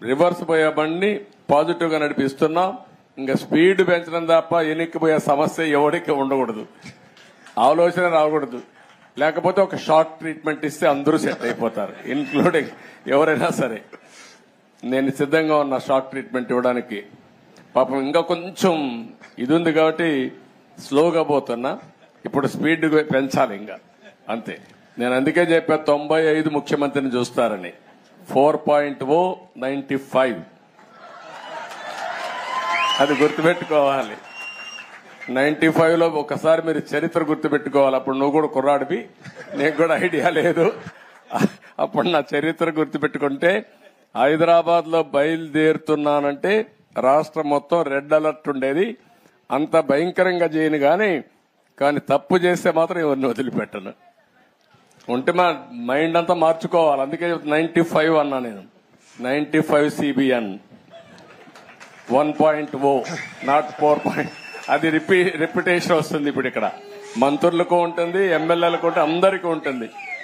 reverse పోయే బండి positive గా నడిపిస్తున్నాం ఇంకా స్పీడ్ పెంచడం తప్ప ఎనిక్కిపోయే సమస్య ఎవరికి ఉండకూడదు ఆలోచన రాకూడదు లేకపోతే ఒక షార్ట్ ట్రీట్మెంట్ ఇస్తే అందరూ సెట్ అయిపోతారు ఇన్క్లూడింగ్ ఎవరైనా సరే నేను సిద్ధంగా ఉన్న షార్ట్ ట్రీట్మెంట్ ఇవ్వడానికి పాపం ఇంకా కొంచెం ఇది ఉంది కాబట్టి స్లోగా పోతున్నా ఇప్పుడు స్పీడ్ పెంచాలి ఇంకా అంతే నేను అందుకే చెప్పా తొంభై ఐదు ముఖ్యమంత్రిని చూస్తారని four point oh ninety five అది గుర్తుపెట్టుకోవాలి నైన్టీ ఫైవ్ లో ఒకసారి మీరు చరిత్ర గుర్తుపెట్టుకోవాలి అప్పుడు నువ్వు కూడా కుర్రాడివి నీకు కూడా ఐడియా లేదు అప్పుడు నా చరిత్ర గుర్తుపెట్టుకుంటే హైదరాబాద్ లో బయలుదేరుతున్నానంటే రాష్ట్రం మొత్తం రెడ్ అలర్ట్ ఉండేది అంత భయంకరంగా చేయను గాని కానీ తప్పు చేస్తే మాత్రం ఎవరిని వదిలిపెట్టను ఉంటే మా మైండ్ అంతా మార్చుకోవాలి అందుకే నైన్టీ ఫైవ్ అన్నా నేను ninety five CBN one point oh not four point అది రిపీ రిపిటేషన్ వస్తుంది ఇప్పుడు ఇక్కడ మంత్రులకు ఉంటుంది ఎమ్మెల్యేలకు ఉంటుంది అందరికీ ఉంటుంది